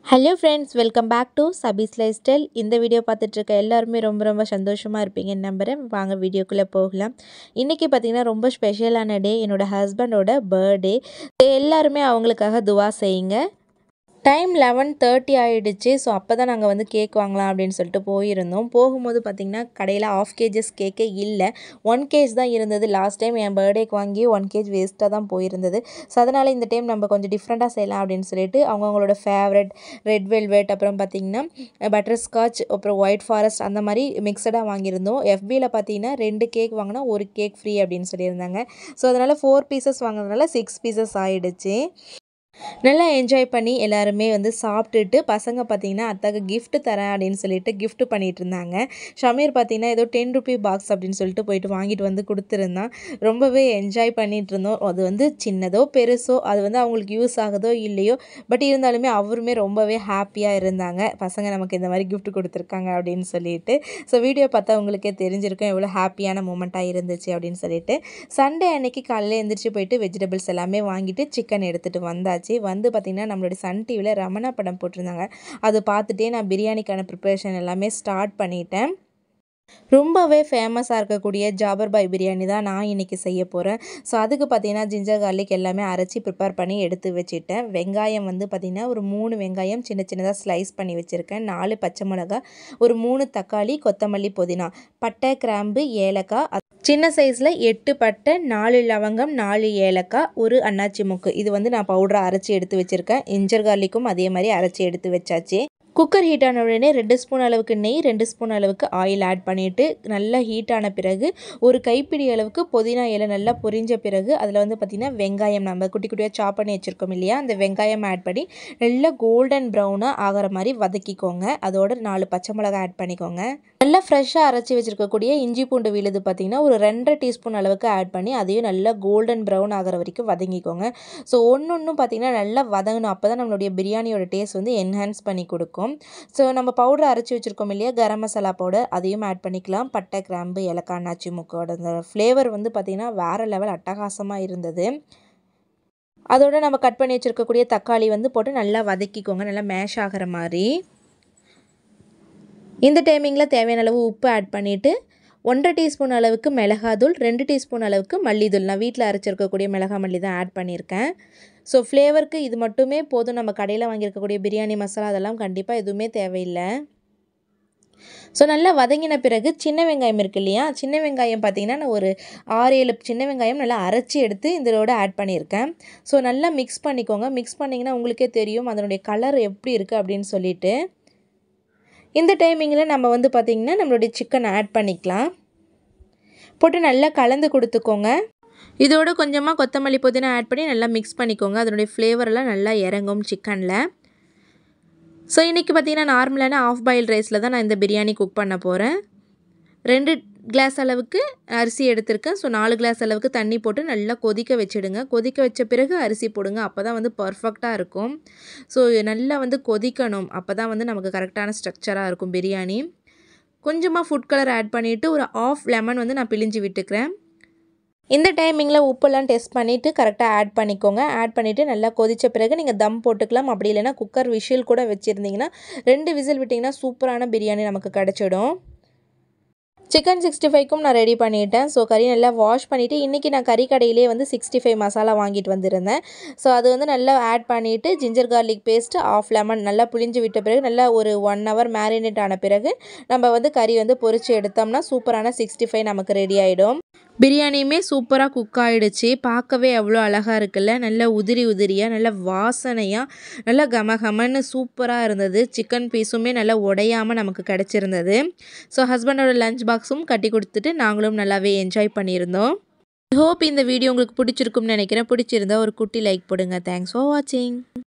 hello friends welcome back to சபீஸ் life style இந்த video பார்த்துட்டு இருக்க எல்லாருமே ரொம்ப ரொம்ப சந்தோஷமாக இருப்பீங்கன்னு நம்புகிறேன் வாங்க வீடியோக்குள்ளே போகலாம் இன்றைக்கி பார்த்தீங்கன்னா ரொம்ப ஸ்பெஷலான டே என்னோடய ஹஸ்பண்டோட பர்த்டே எல்லாருமே அவங்களுக்காக துவா செய்யுங்க டைம் லெவன் தேர்ட்டி ஆகிடுச்சு ஸோ அப்போ தான் நாங்கள் வந்து கேக் வாங்கலாம் அப்படின்னு சொல்லிட்டு போயிருந்தோம் போகும்போது பார்த்திங்கன்னா கடையில் ஆஃப் கேஜஸ் கேக்கே இல்லை ஒன் கேஜ் தான் இருந்தது லாஸ்ட் டைம் என் பர்த்டேக்கு வாங்கி ஒன் கேஜ் வேஸ்ட்டாக தான் போயிருந்தது ஸோ அதனால் இந்த டைம் நம்ம கொஞ்சம் டிஃப்ரெண்ட்டாக செய்யலாம் அப்படின்னு சொல்லிட்டு அவங்கவுங்களோட ஃபேவரட் ரெட் வெல்வெட் அப்புறம் பார்த்திங்கன்னா பட்டர் ஸ்காட்ச் அப்புறம் ஒயிட் ஃபாரஸ்ட் அந்த மாதிரி மிக்சடாக வாங்கியிருந்தோம் எஃபியில் பார்த்தீங்கன்னா ரெண்டு கேக் வாங்கினா ஒரு கேக் ஃப்ரீ அப்படின்னு சொல்லியிருந்தாங்க ஸோ அதனால் ஃபோர் பீசஸ் வாங்கினதுனால சிக்ஸ் பீசஸ் ஆகிடுச்சு நல்லா என்ஜாய் பண்ணி எல்லாருமே வந்து சாப்பிட்டுட்டு பசங்க பார்த்திங்கன்னா அத்தாக்கு கிஃப்ட் தரேன் அப்படின்னு சொல்லிட்டு கிஃப்ட் பண்ணிகிட்டு இருந்தாங்க ஷமீர் பார்த்திங்கன்னா ஏதோ டென் ருபி பாக்ஸ் அப்படின்னு சொல்லிட்டு போயிட்டு வாங்கிட்டு வந்து கொடுத்துருந்தான் ரொம்பவே என்ஜாய் பண்ணிகிட்டு இருந்தோம் அது வந்து சின்னதோ பெருசோ அது வந்து அவங்களுக்கு யூஸ் ஆகுதோ இல்லையோ பட் இருந்தாலுமே அவருமே ரொம்பவே ஹாப்பியாக இருந்தாங்க பசங்க நமக்கு இந்த மாதிரி கிஃப்ட் கொடுத்துருக்காங்க அப்படின்னு சொல்லிட்டு ஸோ வீடியோ பார்த்தா உங்களுக்கே தெரிஞ்சிருக்கும் எவ்வளோ ஹாப்பியான மூமெண்ட்டாக இருந்துச்சு அப்படின்னு சொல்லிட்டு சண்டே அன்னைக்கு காலையில் எழுந்திரிச்சு போயிட்டு வெஜிடபிள்ஸ் எல்லாமே வாங்கிட்டு சிக்கன் எடுத்துகிட்டு வந்தாச்சு வந்து பார்த்திங்கன்னா நம்மளுடைய சன் டிவியில் ரமணா படம் போட்டிருந்தாங்க அது பார்த்துட்டே நான் பிரியாணிக்கான ப்ரிப்பரேஷன் எல்லாமே ஸ்டார்ட் பண்ணிட்டேன் ரொம்பவே ஃபேமஸாக இருக்கக்கூடிய ஜாபர் பாய் பிரியாணி தான் நான் இன்றைக்கி செய்ய போகிறேன் ஸோ அதுக்கு பார்த்தீங்கன்னா ஜிஞ்சர் கார்லிக் எல்லாமே அரைச்சி ப்ரிப்பேர் பண்ணி எடுத்து வச்சுட்டேன் வெங்காயம் வந்து பார்த்திங்கன்னா ஒரு மூணு வெங்காயம் சின்ன சின்னதாக ஸ்லைஸ் பண்ணி வச்சுருக்கேன் நாலு பச்சை மிளகா ஒரு மூணு தக்காளி கொத்தமல்லி புதினா பட்டை கிராம்பு ஏலக்காய் சின்ன சைஸில் எட்டு பட்டை நாலு லவங்கம் நாலு ஏலக்காய் ஒரு அன்னாச்சி முக்கு இது வந்து நான் பவுடரை அரைச்சி எடுத்து வச்சுருக்கேன் இஞ்சர் கார்லிக்கும் அதே மாதிரி அரைச்சி எடுத்து வச்சாச்சு குக்கர் ஹீட் ஆன உடனே ரெண்டு ஸ்பூன் அளவுக்கு நெய் ரெண்டு ஸ்பூன் அளவுக்கு ஆயில் ஆட் பண்ணிவிட்டு நல்லா ஹீட் ஆன பிறகு ஒரு கைப்பிடி அளவுக்கு புதினா இலை நல்லா பொரிஞ்ச பிறகு அதில் வந்து பார்த்திங்கன்னா வெங்காயம் நம்ம குட்டி குட்டியாக சாப் பண்ணி வச்சுருக்கோம் இல்லையா அந்த வெங்காயம் ஆட் பண்ணி நல்லா கோல்டன் ப்ரௌனாக ஆகிற மாதிரி வதக்கிக்கோங்க அதோட நாலு பச்சை மிளகா ஆட் பண்ணிக்கோங்க நல்லா ஃப்ரெஷ்ஷாக அரைச்சி வச்சுருக்கக்கூடிய இஞ்சி பூண்டு விழுது பார்த்திங்கன்னா ஒரு ரெண்டரை டீஸ்பூன் அளவுக்கு ஆட் பண்ணி அதையும் நல்லா கோல்டன் ப்ரௌன் ஆகிற வரைக்கும் வதங்கிக்கோங்க ஸோ ஒன்று ஒன்றும் பார்த்திங்கன்னா நல்லா வதங்கணும் அப்போ தான் நம்மளுடைய பிரியாணியோட டேஸ்ட் வந்து என்ஹான்ஸ் பண்ணி கொடுக்கும் ஸோ நம்ம பவுடர் அரைச்சி வச்சுருக்கோம் இல்லையா கரம் மசாலா பவுடர் அதையும் ஆட் பண்ணிக்கலாம் பட்டை கிராம்பு ஏலக்காய் நாச்சி முக்கோட அந்த ஃப்ளேவர் வந்து பார்த்திங்கன்னா வேறு லெவல் அட்டகாசமாக இருந்தது அதோடு நம்ம கட் பண்ணி வச்சுருக்கக்கூடிய தக்காளி வந்து போட்டு நல்லா வதக்கிக்கோங்க நல்லா மேஷ் ஆகிற மாதிரி இந்த டைமிங்கில் தேவையான அளவு உப்பு ஆட் பண்ணிவிட்டு ஒன்றரை டீஸ்பூன் அளவுக்கு மிளகாத்தூள் ரெண்டு டீஸ்பூன் அளவுக்கு மல்லித்தூள் நான் வீட்டில் அரைச்சிருக்கக்கூடிய மிளகா மல்லி தான் ஆட் பண்ணியிருக்கேன் ஸோ ஃப்ளேவருக்கு இது மட்டுமே போதும் நம்ம கடையில் வாங்கியிருக்கக்கூடிய பிரியாணி மசாலா அதெல்லாம் கண்டிப்பாக எதுவுமே தேவையில்லை ஸோ நல்லா வதங்கின பிறகு சின்ன வெங்காயம் இருக்கு இல்லையா சின்ன வெங்காயம் பார்த்திங்கன்னா நான் ஒரு ஆறு ஏழு சின்ன வெங்காயம் நல்லா அரைச்சி எடுத்து இதோட ஆட் பண்ணியிருக்கேன் ஸோ நல்லா மிக்ஸ் பண்ணிக்கோங்க மிக்ஸ் பண்ணிங்கன்னா உங்களுக்கே தெரியும் அதனுடைய கலர் எப்படி இருக்குது அப்படின்னு சொல்லிட்டு இந்த டைமிங்கில் நம்ம வந்து பார்த்திங்கன்னா நம்மளுடைய சிக்கன் ஆட் பண்ணிக்கலாம் போட்டு நல்லா கலந்து கொடுத்துக்கோங்க இதோட கொஞ்சமாக கொத்தமல்லி புதினா ஆட் பண்ணி நல்லா மிக்ஸ் பண்ணிக்கோங்க அதனுடைய ஃப்ளேவரெல்லாம் நல்லா இறங்கும் சிக்கனில் ஸோ இன்றைக்கி பார்த்திங்கன்னா நார்மலான ஆஃப் பாயில் ரைஸில் தான் நான் இந்த பிரியாணி குக் பண்ண போகிறேன் ரெண்டு கிளாஸ் அளவுக்கு அரிசி எடுத்திருக்கேன் ஸோ நாலு கிளாஸ் அளவுக்கு தண்ணி போட்டு நல்லா கொதிக்க வச்சுடுங்க கொதிக்க வச்ச பிறகு அரிசி போடுங்க அப்போ தான் வந்து பர்ஃபெக்டாக இருக்கும் ஸோ நல்லா வந்து கொதிக்கணும் அப்போ தான் வந்து நமக்கு கரெக்டான ஸ்ட்ரக்சராக இருக்கும் பிரியாணி கொஞ்சமாக ஃபுட் கலர் ஆட் பண்ணிவிட்டு ஒரு ஆஃப் லெமன் வந்து நான் பிழிஞ்சு விட்டுக்கிறேன் இந்த டைமிங்கில் உப்பெல்லாம் டெஸ்ட் பண்ணிவிட்டு கரெக்டாக ஆட் பண்ணிக்கோங்க ஆட் பண்ணிவிட்டு நல்லா கொதித்த பிறகு நீங்கள் தம் போட்டுக்கலாம் அப்படி இல்லைனா குக்கர் விஷில் கூட வச்சுருந்தீங்கன்னா ரெண்டு விசில் விட்டிங்கன்னா சூப்பரான பிரியாணி நமக்கு கிடச்சிடும் சிக்கன் சிக்ஸ்டி ஃபைவ்க்கும் நான் ரெடி பண்ணிட்டேன் ஸோ கறி நல்லா வாஷ் பண்ணிவிட்டு இன்றைக்கி நான் கறி கடையிலே வந்து சிக்ஸ்டி ஃபைவ் மசாலா வாங்கிட்டு வந்திருந்தேன் ஸோ அது வந்து நல்லா ஆட் பண்ணிவிட்டு ginger garlic paste of lemon நல்லா புளிஞ்சு விட்ட பிறகு நல்லா ஒரு ஒன் ஹவர் மேரினேட் ஆன பிறகு நம்ம வந்து கறி வந்து பொரித்து எடுத்தோம்னா சூப்பரான சிக்ஸ்டி ஃபைவ் நமக்கு ரெடி ஆகிடும் பிரியாணியுமே சூப்பராக குக் ஆகிடுச்சு பார்க்கவே எவ்வளோ அழகாக இருக்குல்ல நல்ல உதிரி உதிரியாக நல்ல வாசனையாக நல்லா கம கமன்னு சூப்பராக இருந்தது சிக்கன் பீஸுமே நல்லா உடையாமல் நமக்கு கிடச்சிருந்தது ஸோ ஹஸ்பண்டோட லஞ்ச் பாக்ஸும் கட்டி கொடுத்துட்டு நாங்களும் நல்லாவே என்ஜாய் பண்ணியிருந்தோம் ஹோப் இந்த வீடியோ உங்களுக்கு பிடிச்சிருக்கும்னு நினைக்கிறேன் பிடிச்சிருந்தா ஒரு குட்டி லைக் போடுங்க தேங்க்ஸ் ஃபார் வாட்சிங்